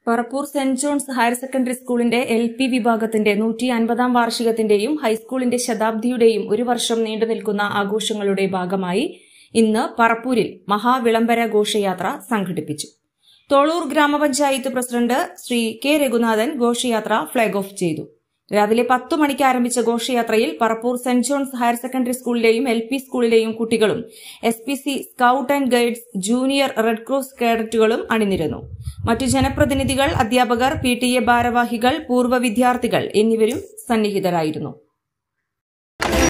Parappur Saint John's higher secondary സ്കൂളിന്റെ L P വിഭാഗത്തിന്റെ നൂറ്റി അൻപതാം വാർഷികത്തിന്റെയും ഹൈസ്കൂളിന്റെ ശതാബ്ദിയുടെയും ഒരു വർഷം നീണ്ടുനിൽക്കുന്ന ആഘോഷങ്ങളുടെ ഭാഗമായി ഇന്ന് പറപ്പൂരിൽ മഹാവിളംബര ഘോഷയാത്ര സംഘടിപ്പിച്ചു തോളൂർ ഗ്രാമപഞ്ചായത്ത് പ്രസിഡന്റ് ശ്രീ കെ രഘുനാഥൻ ഘോഷയാത്ര ഫ്ളാഗ് ഓഫ് ചെയ്തു രാവിലെ പത്തു മണിക്ക് ആരംഭിച്ച ഘോഷയാത്രയിൽ Parappur Saint John's higher secondary സ്കൂളിലെയും എൽ പി സ്കൂളിലെയും കുട്ടികളും S P C scout and guides junior red cross കേഡറ്റുകളും അണിനിരന്നു മറ്റു ജനപ്രതിനിധികൾ അധ്യാപകർ പി ടി എ ഭാരവാഹികൾ പൂർവ്വ വിദ്യാർത്ഥികൾ എന്നിവരും സന്നിഹിതരായിരുന്നു